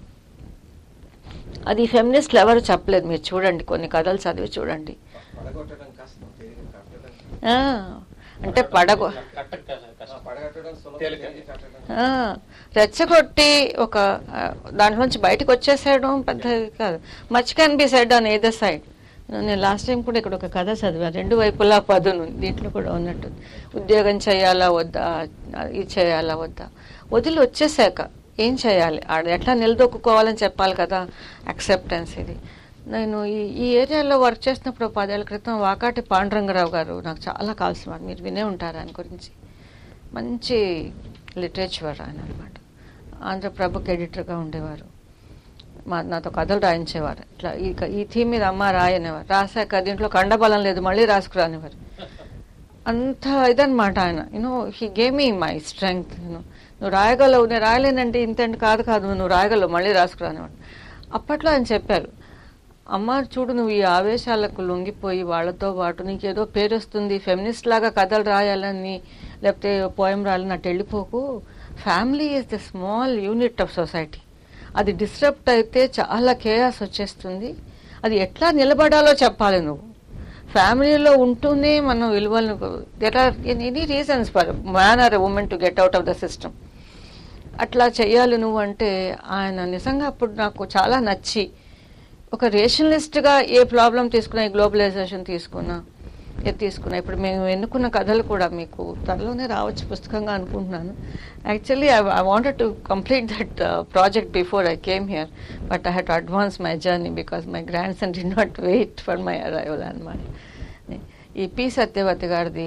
అది ఫెమినిస్ట్లు ఎవరు చెప్పలేదు మీరు చూడండి కొన్ని కథలు చదివి చూడండి
పడగొట్టడం కష్టం తేలిక కట్టడం
ఆ, అంటే పడగొ
కట్టక కష్టం
పడగొట్టడం సులభం
తేలిక.
తేలిక కట్టడం
ఆ, రెచ్చగొట్టి ఒక ఆ, దాంట్లోంచి బయటకు వచ్చేసేయడం పెద్ద కాదు much can be said on either side నేను లాస్ట్ టైం కూడా ఇక్కడ ఒక కథ చదివాను రెండు వైపులా పదును దీంట్లో కూడా ఉన్నట్టు ఉద్యోగం చేయాలా వద్దా ఇది చేయాలా వద్దా వదిలి వచ్చేసాక ఏం చేయాలి ఆడ ఎట్లా నిలదొక్కుకోవాలని చెప్పాలి కదా అక్సెప్టెన్స్ ఇది నేను ఈ ఈ ఏరియాలో వర్క్ చేసినప్పుడు పదేళ్ల క్రితం వాకాటి పాండురంగరావు గారు నాకు చాలా కావాల్సిన వాడు మీరు వినే ఉంటారు ఆయన గురించి మంచి లిటరేచర్ ఆయన అనమాట ఆంధ్రప్రభకు ఎడిటర్గా ఉండేవారు మా నాతో కథలు రాయించేవారు ఇట్లా ఈ క- ఈ థీమ్ మీద అమ్మ రాయనేవారు రాశాక దీంట్లో కండబలం లేదు మళ్ళీ రాసుకురానివారు అంత ఇదనమాట ఆయన you know he gave me my strength you know నువ్వు రాయగలవు నేను రాయలేనంటే ఇంతంటి కాదు కాదు నువ్వు రాయగలవు మళ్ళీ రాసుకురానివాడు అప్పట్లో ఆయన చెప్పారు అమ్మ చూడు నువ్వు ఈ ఆవేశాలకు లొంగిపోయి వాళ్ళతో పాటు నీకేదో పేరు వస్తుంది ఫెమినిస్ట్ లాగా కథలు రాయాలని లేకపోతే పోయం రాయాలని అటు వెళ్ళిపోకు family is the small unit of society అది డిస్టర్బ్ అయితే చాలా కేయాస్ వచ్చేస్తుంది అది ఎట్లా నిలబడాలో చెప్పాలి నువ్వు ఫ్యామిలీలో ఉంటూనే మనం విలువలను there are any reasons for man or women to get out of the system అట్లా చెయ్యాలి నువ్వు అంటే ఆయన నిజంగా అప్పుడు నాకు చాలా నచ్చి ఒక రేషనలిస్ట్గా ఏ ప్రాబ్లం తీసుకున్నా ఈ గ్లోబలైజేషన్ తీసుకున్నా ఏది తీసుకున్నా ఇప్పుడు మేము ఎన్నుకున్న కథలు కూడా మీకు త్వరలోనే రావచ్చు పుస్తకంగా అనుకుంటున్నాను actually I I wanted to complete that project before I came here but I had to advance my journey because my grandson did not wait for my arrival అనమాట ఈ పి సత్యవతి గారిది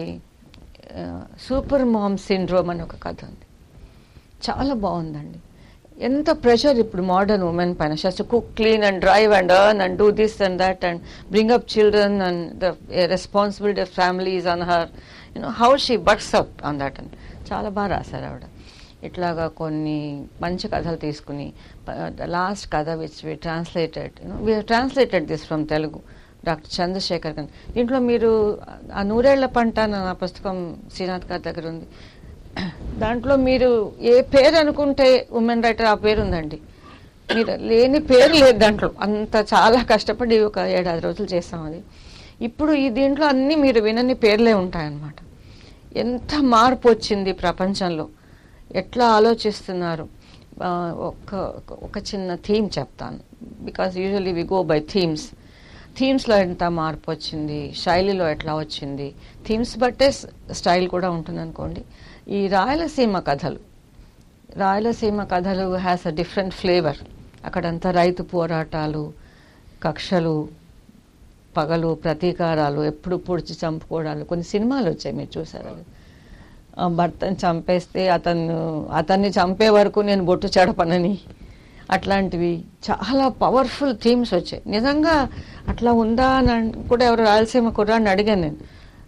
సూపర్ మామ్ సిండ్రోమ్ అని ఒక కథ ఉంది చాలా బాగుందండి ఎంత ప్రెషర్ ఇప్పుడు మోడర్న్ ఉమెన్ పైన she's cook clean and drive and earn and do this and that and bring up children and the responsibility of families on her you know how she puts up on that అని చాలా బాగా రాశారు ఆవిడ ఇట్లాగా కొన్ని మంచి కథలు తీసుకుని లాస్ట్ కథ which we translated you know we translated this from Telugu doctor Chandrashekhar garu దీంట్లో మీరు ఆ నూరేళ్ల పంట అన్న నా పుస్తకం శ్రీనాథ్ గారి దగ్గర ఉంది దాంట్లో మీరు ఏ పేరు అనుకుంటే ఉమెన్ రైటర్ ఆ పేరు ఉందండి మీరు లేని పేరు లేదు దాంట్లో అంత చాలా కష్టపడి ఒక ఏడాది రోజులు చేస్తాం అది ఇప్పుడు ఈ దీంట్లో అన్ని మీరు వినని పేర్లే ఉంటాయన్నమాట ఎంత మార్పు వచ్చింది ప్రపంచంలో ఎట్లా ఆలోచిస్తున్నారు ఆ, ఒక ఒక చిన్న థీమ్ చెప్తాను because usually we go by themes థీమ్స్లో ఎంత మార్పు వచ్చింది శైలిలో ఎట్లా వచ్చింది థీమ్స్ బట్టే స్టైల్ కూడా ఉంటుంది అనుకోండి ఈ రాయలసీమ కథలు రాయలసీమ కథలు హ్యాస్ అ డిఫరెంట్ ఫ్లేవర్ అక్కడంతా రైతు పోరాటాలు కక్షలు పగలు ప్రతీకారాలు ఎప్పుడు పొడిచి చంపుకోవడాలు కొన్ని సినిమాలు వచ్చాయి మీరు చూసారు అది ఆ భర్తను చంపేస్తే అతను అతన్ని చంపే వరకు నేను బొట్టు చెడపనని అట్లాంటివి చాలా పవర్ఫుల్ థీమ్స్ వచ్చాయి నిజంగా అట్లా ఉందా అని అన్- కూడా ఎవరు రాయలసీమ కుర్రాన్ని అడిగాను నేను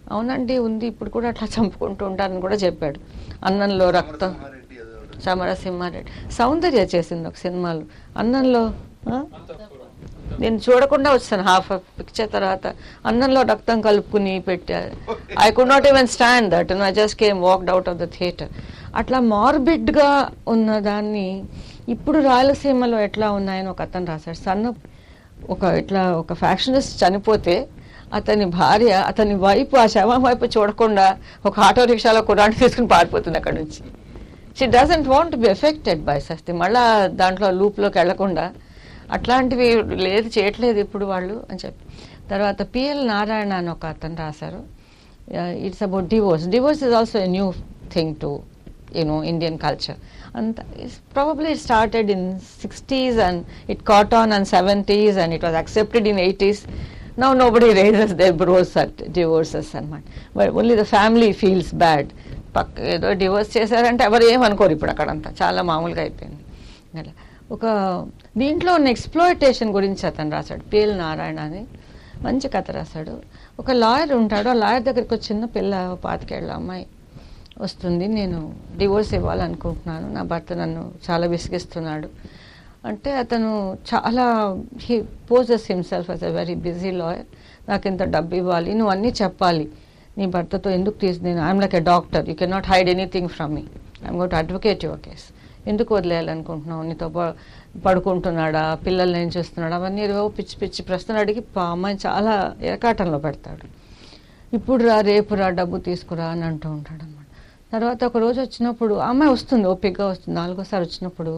అవునండి ఉంది ఇప్పుడు కూడా అట్లా చంపుకుంటూ ఉంటారని కూడా చెప్పాడు అన్నంలో రక్తం
సమరసింహారెడ్డి ఏదో ఒకటి.
సమరసింహారెడ్డి సౌందర్య చేసింది ఒక సినిమాలో అన్నంలో ఆ? నేను చూడకుండా వచ్చాను హాఫ్ పిక్చర్ తర్వాత అన్నంలో రక్తం కలుపుకుని పెట్టారు I could not even stand that I just came walked out of the theatre అట్లా morbid గా ఉన్న దాన్ని ఇప్పుడు రాయలసీమలో ఎట్లా ఉన్నాయని ఒక అతను రాశాడు సన్న ఒక ఇట్లా ఒక ఫ్యాక్షనిస్ట్ చనిపోతే అతని భార్య అతని వైపు ఆ శవం వైపు చూడకుండా ఒక ఆటో రిక్షాలో కురాన్ని తీసుకుని పారిపోతుంది అక్కడ నుంచి she doesn't want be affected by సస్తి మళ్ళా దాంట్లో లూప్లోకి వెళ్లకుండా అట్లాంటివి లేదు చేయట్లేదు ఇప్పుడు వాళ్ళు అని చెప్పి తర్వాత పిఎల్ నారాయణ అని ఒక అతను రాశారు it's about divorce divorce is also a new thing to you know Indian culture అంత probably it started in sixties and it caught on and seventies and it was accepted in eighties now nobody raises their brows at divorces అనమాట only the family feels bad పక్క ఏదో divorce చేశారంటే ఎవరు ఏమనుకోరు ఇప్పుడు అక్కడంతా చాలా మామూలుగా అయిపోయింది అట్లా ఒక దీంట్లో ఉన్న ఎక్స్ప్లోయిటేషన్ గురించి అతను రాశాడు పిఎల్ నారాయణ అని మంచి కథ రాశాడు ఒక లాయర్ ఉంటాడు ఆ లాయర్ దగ్గరికి ఒక చిన్న పిల్ల పాతికేళ్ళ అమ్మాయి వస్తుంది నేను డివోర్స్ ఇవ్వాలనుకుంటున్నాను నా భర్త నన్ను చాలా విసిగిస్తున్నాడు అంటే అతను చాలా he poses himself as a very busy lawyer నాకు ఇంత డబ్బు ఇవ్వాలి నువ్వు అన్నీ చెప్పాలి నీ భర్తతో ఎందుకు తీసి నేను I'm like a doctor you can not hide anything from me I'm got advocate your case ఎందుకు వదిలేయాలనుకుంటున్నావు నీతో ప- పడుకుంటున్నాడా పిల్లల్ని ఏం చేస్తున్నాడా అవన్నీ ఏవో పిచ్చి పిచ్చి ప్రశ్నలు అడిగి పా- అమ్మాయిని చాలా ఏకాటంలో పెడతాడు ఇప్పుడు రా రేపు రా డబ్బు తీసుకురా అని అంటూ ఉంటాడు అనమాట తర్వాత ఒక రోజు వచ్చినప్పుడు ఆ అమ్మాయి వస్తుంది ఓపికగా వస్తుంది నాలుగోసారి వచ్చినప్పుడు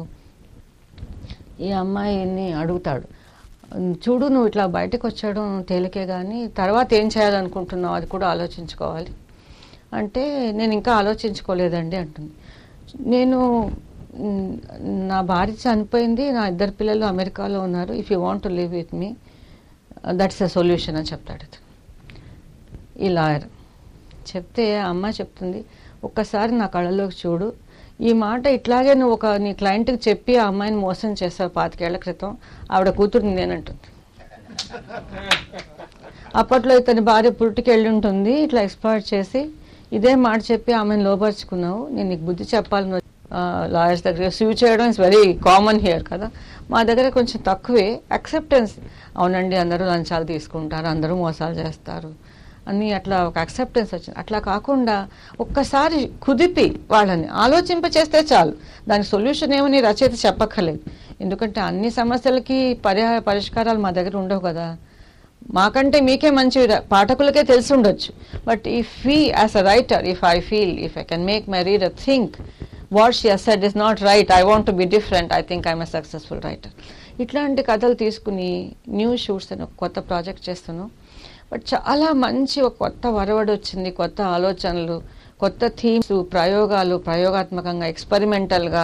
ఈ అమ్మాయిని అడుగుతాడు చూడు నువ్వు ఇట్లా బయటకు వచ్చాడు తేలికే కానీ తర్వాత ఏం చేయాలనుకుంటున్నావు అది కూడా ఆలోచించుకోవాలి అంటే నేను ఇంకా ఆలోచించుకోలేదండి అంటుంది నేను మ్, నా భార్య చనిపోయింది నా ఇద్దరు పిల్లలు అమెరికాలో ఉన్నారు if you want to live with me that's a solution అని చెప్తాడు అతను ఈ లాయర్ చెప్తే ఆ అమ్మాయి చెప్తుంది ఒక్కసారి నా కళ్ళలోకి చూడు ఈ మాట ఇట్లాగే నువ్వు ఒక నీ క్లయింట్కి చెప్పి ఆ అమ్మాయిని మోసం చేస్తావు పాతికేళ్ల క్రితం ఆవిడ కూతురు నేనంటుంది అప్పట్లో ఇతని భార్య పుట్టికి వెళ్ళి ఉంటుంది ఇట్లా ఎక్స్ప్లాయిట్ చేసి ఇదే మాట చెప్పి ఆమెను లోపరుచుకున్నావు నేను నీకు బుద్ధి చెప్పాలని లాయర్స్ దగ్గర సూవ్ చేయడం ఇస్ వెరీ కామన్ హియర్ కదా మా దగ్గర కొంచెం తక్కువే అక్సెప్టెన్స్ అవునండి అందరూ లంచాలు తీసుకుంటారు అందరూ మోసాలు చేస్తారు అని అట్లా ఒక అక్సెప్టెన్స్ వచ్చింది అట్లా కాకుండా ఒక్కసారి కుదిపి వాళ్ళని ఆలోచింప చేస్తే చాలు దానికి సొల్యూషన్ ఏమని రచయిత చెప్పక్కర్లేదు ఎందుకంటే అన్ని సమస్యలకి పర్యాయ పరిష్కారాలు మా దగ్గర ఉండవు కదా మాకంటే మీకే మంచి ర- పాఠకులకే తెలిసి ఉండొచ్చు but if we as a writer if I feel if I can make my reader think what she said is not right I want to be different I think I'm a successful writer ఇట్లాంటి కథలు తీసుకుని new shoots అని ఒక కొత్త project చేస్తున్నాను but చాలా మంచి ఒక కొత్త వరవడి వచ్చింది కొత్త ఆలోచనలు కొత్త థీమ్స్ ప్రయోగాలు ప్రయోగాత్మకంగా ఎక్స్పెరిమెంటల్గా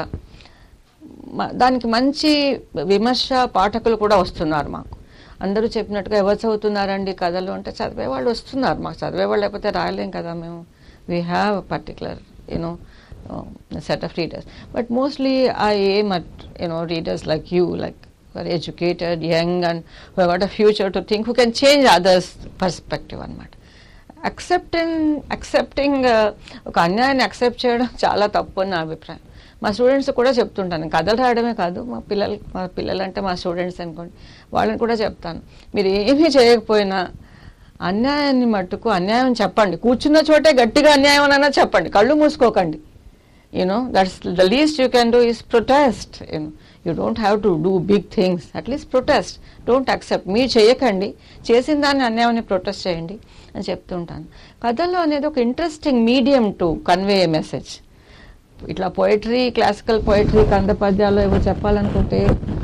మ- దానికి మంచి విమర్శ పాఠకులు కూడా వస్తున్నారు మాకు అందరూ చెప్పినట్టుగా ఎవరు చదువుతున్నారండి కథలు అంటే చదివే వాళ్ళు వస్తున్నారు మాకు చదివే వాళ్ళు లేకపోతే రాయలేం కదా మేము we have particular you know set of readers but mostly I am at you know readers like you like our educated young and who got a future to think who can change others perspective అనమాట accepting accepting ఒక అన్యాయాన్ని accept చేయడం చాలా తప్పు అని నా అభిప్రాయం మా స్టూడెంట్స్ కూడా చెప్తుంటాను కథలు రాయడమే కాదు మా పిల్లలు మా పిల్లలు అంటే మా స్టూడెంట్స్ అనుకోండి వాళ్ళని కూడా చెప్తాను మీరు ఏమీ చేయకపోయినా అన్యాయాన్ని మట్టుకు అన్యాయం చెప్పండి కూర్చున్న చోటే గట్టిగా అన్యాయం అన్నా చెప్పండి కళ్ళు మూసుకోకండి you know that's the least you can do is protest you know you don't have to do big things at least protest don't accept మీరు చేయకండి చేసిన దాన్ని అన్యాయాన్ని ప్రొటెస్ట్ చేయండి అని చెప్తుంటాను కథల్లో అనేది ఒక interesting medium to convey a message ఇట్లా పోయిటరీ క్లాసికల్ పోయిటరీ కంద పద్యాలు ఏవో చెప్పాలనుకుంటే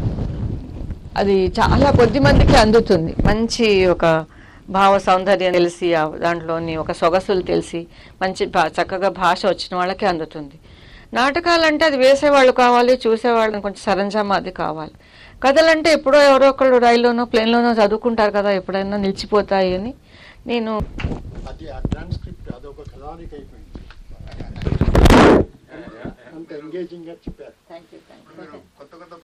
అది చాలా కొద్ది మందికి అందుతుంది మంచి ఒక భావ సౌందర్యం తెలిసి ఆ దాంట్లోని ఒక సొగసులు తెలిసి మంచి భా- చక్కగా భాష వచ్చిన వాళ్ళకి అందుతుంది నాటకాలంటే అది వేసేవాళ్ళు కావాలి చూసేవాళ్ళని కొంచెం సరంజామా అది కావాలి కథలంటే ఎప్పుడో ఎవరో ఒకళ్ళు రైల్లోనో ప్లేన్లోనో చదువుకుంటారు కదా ఎప్పుడైనా నిలిచిపోతాయి అని నేను
అది ఆ ట్రాన్స్క్రిప్ట్ అదొక కథానికి అయిపోయింది అంత ఎంగేజింగ్ గా చెప్పారు
మీరు కొత్త కొత్త